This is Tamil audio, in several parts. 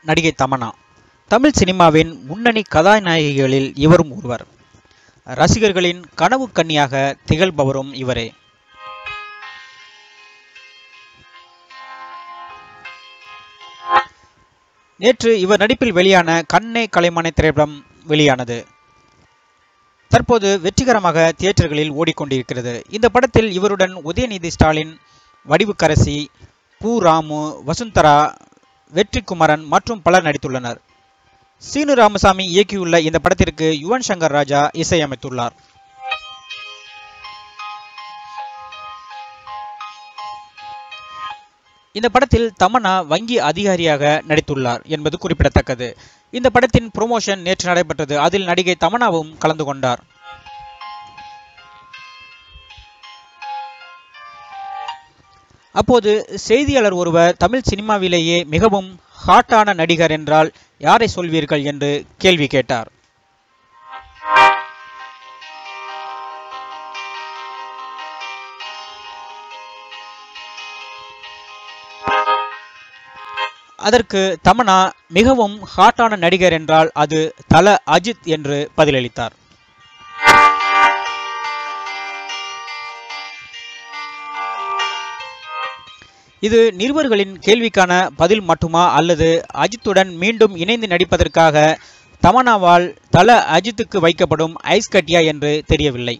நடிகை தமன்னா தமிழ் சினிமாவின் முன்னணி கதாநாயகிகளில் இவரும் ஒருவர் ரசிகர்களின் கனவு கன்னியாக திகழ்பவரும் இவரே நேற்று இவர் நடிப்பில் வெளியான கண்ணே கலைமனை திரைப்படம் வெளியானது தற்போது வெற்றிகரமாக தியேட்டர்களில் ஓடிக்கொண்டிருக்கிறது இந்த படத்தில் இவருடன் உதயநிதி ஸ்டாலின் வடிவுக்கரசி பூ ராமு வசுந்தரா வெற்றிக்குமரன் மற்றும் பலர் நடித்துள்ளனர் சீனு ராமசாமி இயக்கியுள்ள இந்த படத்திற்கு யுவன் சங்கர் ராஜா இசையமைத்துள்ளார் இந்த படத்தில் தமன்னா வங்கி அதிகாரியாக நடித்துள்ளார் என்பது குறிப்பிடத்தக்கது இந்த படத்தின் ப்ரொமோஷன் நேற்று நடைபெற்றது அதில் நடிகை தமன்னாவும் கலந்து கொண்டார் அப்போது செய்தியாளர் ஒருவர் தமிழ் சினிமாவிலேயே மிகவும் ஹாட்டான நடிகர் என்றால் யாரை சொல்வீர்கள் என்று கேள்வி கேட்டார் அதற்கு தமன்னா மிகவும் ஹாட்டான நடிகர் என்றால் அது தல அஜித் என்று பதிலளித்தார் இது நிருபர்களின் கேள்விக்கான பதில் மட்டுமா அல்லது அஜித்துடன் மீண்டும் இணைந்து நடிப்பதற்காக தமன்னாவால் தல அஜித்துக்கு வைக்கப்படும் ஐஸ் கட்டியா என்று தெரியவில்லை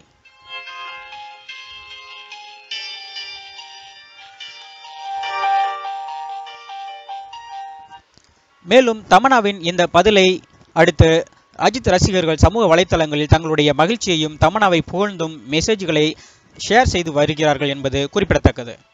மேலும் தமன்னாவின் இந்த பதிலை அடுத்து அஜித் ரசிகர்கள் சமூக வலைத்தளங்களில் தங்களுடைய மகிழ்ச்சியையும் தமன்னாவை புகழ்ந்தும் மெசேஜ்களை ஷேர் செய்து வருகிறார்கள் என்பது குறிப்பிடத்தக்கது